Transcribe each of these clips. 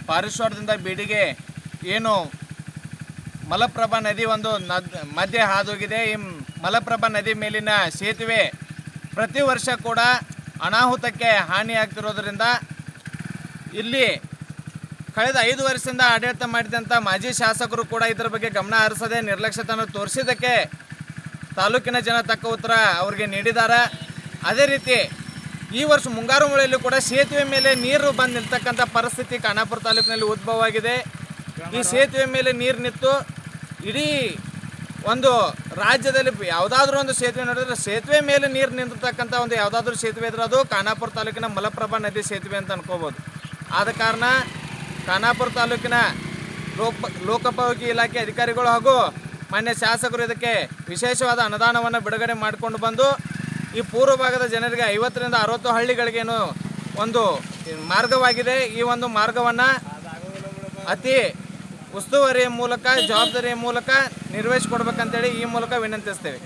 ಪಾರಿಶ್ವಾರದಿಂದ ಬೀಡಿಗೆ ಏನು ಮಲಪ್ರಭಾ ನದಿ ಒಂದು ನದ್ ಮಧ್ಯೆ ಹಾದೋಗಿದೆ ಈ ಮಲಪ್ರಭಾ ನದಿ ಮೇಲಿನ ಸೇತುವೆ ಪ್ರತಿ ವರ್ಷ ಕೂಡ ಅನಾಹುತಕ್ಕೆ ಹಾನಿಯಾಗ್ತಿರೋದ್ರಿಂದ ಇಲ್ಲಿ ಕಳೆದ ಐದು ವರ್ಷದಿಂದ ಆಡಳಿತ ಮಾಡಿದಂಥ ಮಾಜಿ ಶಾಸಕರು ಕೂಡ ಇದರ ಬಗ್ಗೆ ಗಮನ ಹರಿಸದೆ ನಿರ್ಲಕ್ಷ್ಯತೆಯನ್ನು ತೋರಿಸಿದ್ದಕ್ಕೆ ತಾಲೂಕಿನ ಜನ ತಕ್ಕ ಉತ್ತರ ಅವರಿಗೆ ನೀಡಿದ್ದಾರೆ ಅದೇ ರೀತಿ ಈ ವರ್ಷ ಮುಂಗಾರು ಮಳೆಯಲ್ಲೂ ಕೂಡ ಸೇತುವೆ ಮೇಲೆ ನೀರು ಬಂದು ನಿಲ್ತಕ್ಕಂಥ ಪರಿಸ್ಥಿತಿ ಖಾನಾಪುರ ತಾಲೂಕಿನಲ್ಲಿ ಉದ್ಭವವಾಗಿದೆ ಈ ಸೇತುವೆ ಮೇಲೆ ನೀರು ನಿಂತು ಇಡೀ ಒಂದು ರಾಜ್ಯದಲ್ಲಿ ಯಾವುದಾದ್ರೂ ಒಂದು ಸೇತುವೆ ನೋಡಿದ್ರೆ ಸೇತುವೆ ಮೇಲೆ ನೀರು ನಿಂತಿರ್ತಕ್ಕಂಥ ಒಂದು ಯಾವುದಾದ್ರೂ ಸೇತುವೆ ಇದ್ರೆ ಅದು ಖಾನಾಪುರ ತಾಲೂಕಿನ ಮಲಪ್ರಭಾ ನದಿ ಸೇತುವೆ ಅಂತ ಅನ್ಕೋಬೋದು ಆದ ಕಾರಣ ಖಾನಾಪುರ ತಾಲೂಕಿನ ಲೋಕ ಲೋಕೋಪಯೋಗಿ ಇಲಾಖೆ ಅಧಿಕಾರಿಗಳು ಹಾಗೂ ಮಾನ್ಯ ಶಾಸಕರು ಇದಕ್ಕೆ ವಿಶೇಷವಾದ ಅನುದಾನವನ್ನು ಬಿಡುಗಡೆ ಮಾಡಿಕೊಂಡು ಬಂದು ಈ ಪೂರ್ವ ಭಾಗದ ಜನರಿಗೆ ಐವತ್ತರಿಂದ ಅರವತ್ತು ಹಳ್ಳಿಗಳಿಗೇನು ಒಂದು ಮಾರ್ಗವಾಗಿದೆ ಈ ಒಂದು ಮಾರ್ಗವನ್ನು ಅತಿ ಉಸ್ತುವಾರಿಯ ಮೂಲಕ ಜವಾಬ್ದಾರಿಯ ಮೂಲಕ ನಿರ್ವಹಿಸಿಕೊಡ್ಬೇಕಂತೇಳಿ ಈ ಮೂಲಕ ವಿನಂತಿಸ್ತೇವೆ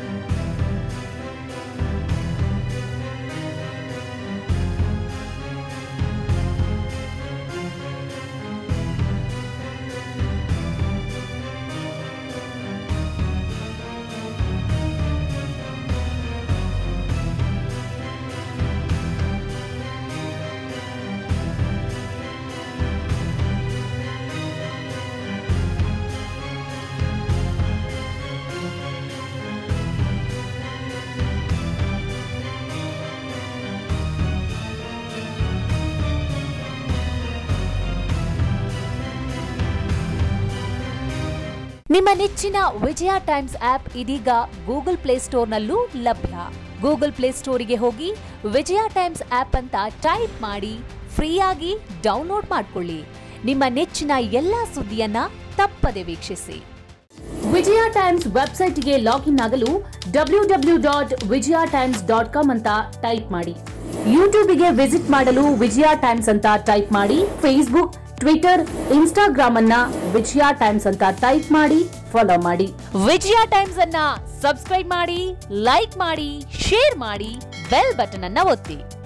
ನಿಮ್ಮ ನೆಚ್ಚಿನ ವಿಜಯ ಟೈಮ್ಸ್ ಆಪ್ ಇದೀಗ ಗೂಗಲ್ ಪ್ಲೇಸ್ಟೋರ್ನಲ್ಲೂ ಲಭ್ಯ ಗೂಗಲ್ ಪ್ಲೇಸ್ಟೋರಿಗೆ ಹೋಗಿ ವಿಜಯ ಟೈಮ್ಸ್ ಆಪ್ ಅಂತ ಟೈಪ್ ಮಾಡಿ ಫ್ರೀಯಾಗಿ ಡೌನ್ಲೋಡ್ ಮಾಡಿಕೊಳ್ಳಿ ನಿಮ್ಮ ನೆಚ್ಚಿನ ಎಲ್ಲಾ ಸುದ್ದಿಯನ್ನ ತಪ್ಪದೆ ವೀಕ್ಷಿಸಿ ವಿಜಯ ಟೈಮ್ಸ್ ವೆಬ್ಸೈಟ್ಗೆ ಲಾಗಿನ್ ಆಗಲು W W dot Vijaya Times dot com ಅಂತ ಟೈಪ್ ಮಾಡಿ ಯೂಟ್ಯೂಬ್ಗೆ ವಿಸಿಟ್ ಮಾಡಲು ವಿಜಯ ಟೈಮ್ಸ್ ಅಂತ ಟೈಪ್ ಮಾಡಿ ಫೇಸ್ಬುಕ್ ಟ್ವಿಟರ್ ಇನ್ಸ್ಟಾಗ್ರಾಮ್ ಅನ್ನ ವಿಜಯ ಟೈಮ್ಸ್ ಅಂತ ಟೈಪ್ ಮಾಡಿ ಫಾಲೋ ಮಾಡಿ ವಿಜಯ ಟೈಮ್ಸ್ ಅನ್ನ ಸಬ್ಸ್ಕ್ರೈಬ್ ಮಾಡಿ ಲೈಕ್ ಮಾಡಿ ಶೇರ್ ಮಾಡಿ ಬೆಲ್ ಬಟನ್ ಅನ್ನ ಒತ್ತಿ